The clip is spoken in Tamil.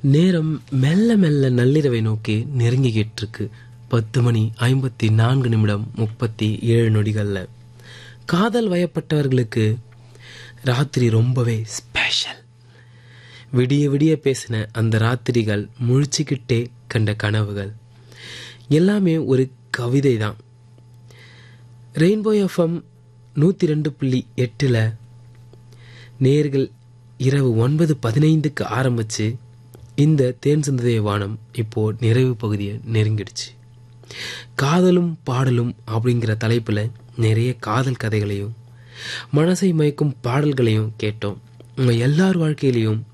நேரம் மெல்ல மெல்ல நள்ளிரவை நோக்கி நெருங்கிக்கிட்டு இருக்கு பத்து மணி ஐம்பத்தி நான்கு நிமிடம் முப்பத்தி ஏழு நொடிகள்ல காதல் வயப்பட்டவர்களுக்கு ராத்திரி ரொம்பவே ஸ்பெஷல் விடிய விடிய பேசின அந்த ராத்திரிகள் முழிச்சுக்கிட்டே கண்ட கனவுகள் எல்லாமே ஒரு கவிதை தான் ரெயின்போ எஃப்எம் நூற்றி ரெண்டு புள்ளி எட்டில் நேர்கள் இரவு ஒன்பது பதினைந்துக்கு ஆரம்பித்து இந்த தேன் சிந்ததைய வானம் இப்போது நிறைவு பகுதியை நெருங்கிடுச்சு காதலும் பாடலும் அப்படிங்கிற தலைப்பில் நிறைய காதல் கதைகளையும் மனசை மயக்கும் பாடல்களையும் கேட்டோம் உங்கள் எல்லார் வாழ்க்கையிலையும்